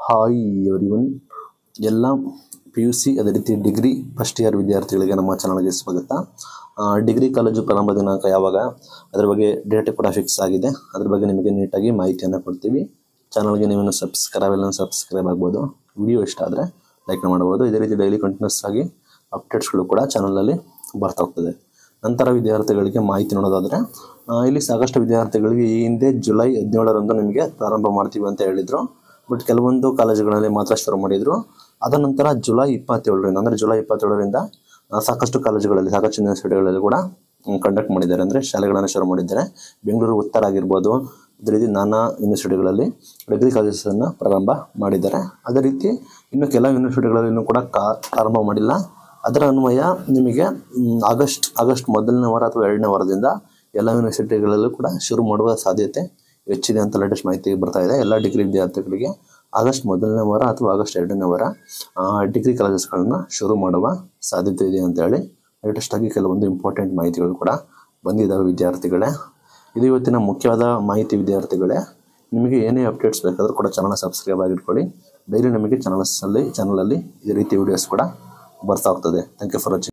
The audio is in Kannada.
ಹಾಯ್ ಎವ್ರಿವನ್ ಎಲ್ಲ ಪಿ ಯು ಸಿ ಅದೇ ರೀತಿ ಡಿಗ್ರಿ ಫಸ್ಟ್ ಇಯರ್ ವಿದ್ಯಾರ್ಥಿಗಳಿಗೆ ನಮ್ಮ ಚಾನಲ್ಗೆ ಸ್ವಾಗತ ಆ, ಡಿಗ್ರಿ ಕಾಲೇಜು ಪ್ರಾರಂಭ ದಿನಾಂಕ ಯಾವಾಗ ಅದ್ರ ಬಗ್ಗೆ ಡೇಟ್ ಕೂಡ ಫಿಕ್ಸ್ ಆಗಿದೆ ಅದ್ರ ಬಗ್ಗೆ ನಿಮಗೆ ನೀಟಾಗಿ ಮಾಹಿತಿಯನ್ನು ಕೊಡ್ತೀವಿ ಚಾನಲ್ಗೆ ನೀವೇನು ಸಬ್ಸ್ಕ್ರೈಬ್ ಎಲ್ಲ ಸಬ್ಸ್ಕ್ರೈಬ್ ಆಗ್ಬೋದು ವಿಡಿಯೋ ಇಷ್ಟ ಆದರೆ ಲೈಕ್ ಮಾಡ್ಬೋದು ಇದೇ ರೀತಿ ಡೈಲಿ ಕಂಟಿನ್ಯೂಸ್ ಆಗಿ ಅಪ್ಡೇಟ್ಸ್ಗಳು ಕೂಡ ಚಾನಲಲ್ಲಿ ಬರ್ತಾ ಹೋಗ್ತದೆ ನಂತರ ವಿದ್ಯಾರ್ಥಿಗಳಿಗೆ ಮಾಹಿತಿ ನೋಡೋದಾದರೆ ಆ, ಇಲ್ಲಿ ಸಾಕಷ್ಟು ವಿದ್ಯಾರ್ಥಿಗಳಿಗೆ ಈ ಹಿಂದೆ ಜುಲೈ ಹದಿನೇಳರಂದು ನಿಮಗೆ ಪ್ರಾರಂಭ ಮಾಡ್ತೀವಿ ಅಂತ ಹೇಳಿದರು ಬಟ್ ಕೆಲವೊಂದು ಕಾಲೇಜುಗಳಲ್ಲಿ ಮಾತ್ರ ಶುರು ಮಾಡಿದರು ಅದ ನಂತರ ಜುಲೈ ಇಪ್ಪತ್ತೇಳರಿಂದ ಅಂದರೆ ಜುಲೈ ಇಪ್ಪತ್ತೇಳರಿಂದ ಆ, ಸಾಕಷ್ಟು ಕಾಲೇಜುಗಳಲ್ಲಿ ಸಾಕಷ್ಟು ಯೂನಿವರ್ಸಿಟಿಗಳಲ್ಲಿ ಕೂಡ ಕಂಡಕ್ಟ್ ಮಾಡಿದ್ದಾರೆ ಅಂದರೆ ಶಾಲೆಗಳನ್ನು ಶುರು ಮಾಡಿದ್ದಾರೆ ಬೆಂಗಳೂರು ಉತ್ತರ ಆಗಿರ್ಬೋದು ಅದೇ ರೀತಿ ನಾನಾ ಯೂನಿವರ್ಸಿಟಿಗಳಲ್ಲಿ ಡಿಗ್ರಿ ಕಾಲೇಜಸನ್ನು ಪ್ರಾರಂಭ ಮಾಡಿದ್ದಾರೆ ಅದೇ ರೀತಿ ಇನ್ನು ಕೆಲ ಯೂನಿವರ್ಸಿಟಿಗಳಲ್ಲಿ ಇನ್ನೂ ಕೂಡ ಕಾ ಪ್ರಾರಂಭ ಮಾಡಿಲ್ಲ ಅದರ ಅನ್ವಯ ನಿಮಗೆ ಮ್, ಆಗಸ್ಟ್ ಆಗಸ್ಟ್ ಮೊದಲನೇ ವಾರ ಅಥವಾ ಎರಡನೇ ವಾರದಿಂದ ಎಲ್ಲ ಯೂನಿವರ್ಸಿಟಿಗಳಲ್ಲೂ ಕೂಡ ಶುರು ಮಾಡುವ ಸಾಧ್ಯತೆ ಹೆಚ್ಚಿದೆ ಅಂತ ಲೇಟೆಸ್ಟ್ ಮಾಹಿತಿ ಬರ್ತಾ ಇದೆ ಎಲ್ಲ ಡಿಗ್ರಿ ವಿದ್ಯಾರ್ಥಿಗಳಿಗೆ ಆಗಸ್ಟ್ ಮೊದಲನೇ ವಾರ ಅಥವಾ ಆಗಸ್ಟ್ ಎರಡನೇ ವಾರ ಆ, ಡಿಗ್ರಿ ಕಾಲೇಜಸ್ಗಳನ್ನ ಶುರು ಮಾಡುವ ಸಾಧ್ಯತೆ ಇದೆ ಅಂತೇಳಿ ಲೇಟೆಸ್ಟ್ ಆಗಿ ಕೆಲವೊಂದು ಇಂಪಾರ್ಟೆಂಟ್ ಮಾಹಿತಿಗಳು ಕೂಡ ಬಂದಿದ್ದಾವೆ ವಿದ್ಯಾರ್ಥಿಗಳೇ ಇದು ಇವತ್ತಿನ ಮುಖ್ಯವಾದ ಮಾಹಿತಿ ವಿದ್ಯಾರ್ಥಿಗಳೇ ನಿಮಗೆ ಏನೇ ಅಪ್ಡೇಟ್ಸ್ ಬೇಕಾದರೂ ಕೂಡ ಚಾನಲ್ ಸಬ್ಸ್ಕ್ರೈಬ್ ಆಗಿಟ್ಕೊಳ್ಳಿ ಡೈಲಿ ನಮಗೆ ಚಾನಲ್ಸಲ್ಲಿ ಚಾನಲಲ್ಲಿ ಇದೇ ರೀತಿ ವಿಡಿಯೋಸ್ ಕೂಡ ಬರ್ತಾ ಹೋಗ್ತದೆ ಥ್ಯಾಂಕ್ ಯು ಫಾರ್ ವಾಚಿಂಗ್